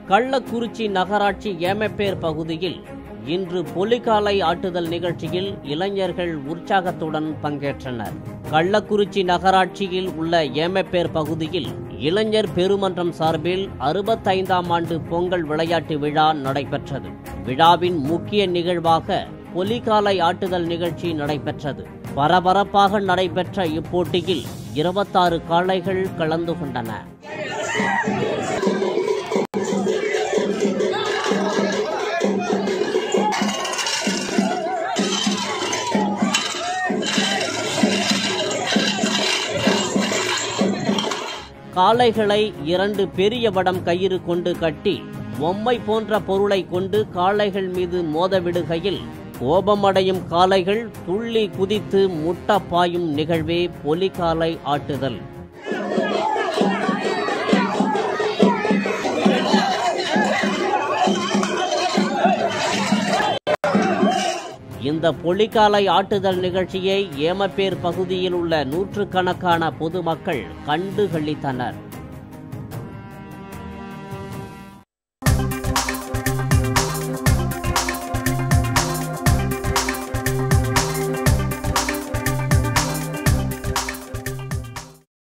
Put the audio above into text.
கள்ளக்குறிச்சி நகராட்சி ஏமப்பேர் பகுதியில் இன்று பொலிகாலை ஆட்டுதல் நிகழ்ச்சியில் இளைஞர்கள் உற்சாகத்துடன் பங்கேற்றனர் கள்ளக்குறிச்சி நகராட்சியில் உள்ள ஏமப்பேர் பகுதியில் இளைஞர் பெருமன்றம் சார்பில் அறுபத்தைந்தாம் ஆண்டு பொங்கல் விளையாட்டு விழா நடைபெற்றது விழாவின் முக்கிய நிகழ்வாக பொலிகாலை ஆட்டுதல் நிகழ்ச்சி நடைபெற்றது பரபரப்பாக நடைபெற்ற இப்போட்டியில் இருபத்தாறு காளைகள் கலந்து கொண்டன காளைகளை இரண்டு பெரிய வடம் கயிறு கொண்டு கட்டி பொம்மை போன்ற பொருளை கொண்டு காளைகள் மீது மோதவிடுகையில் கோபமடையும் காளைகள் துள்ளி குதித்து முட்ட பாயும் நிகழ்வே பொலிகாலை ஆட்டுதல் இந்த பொலிகாலை ஆட்டுதல் நிகழ்ச்சியை ஏமப்பேர் பகுதியில் உள்ள நூற்றுக்கணக்கான பொதுமக்கள் கண்டு களித்தனர்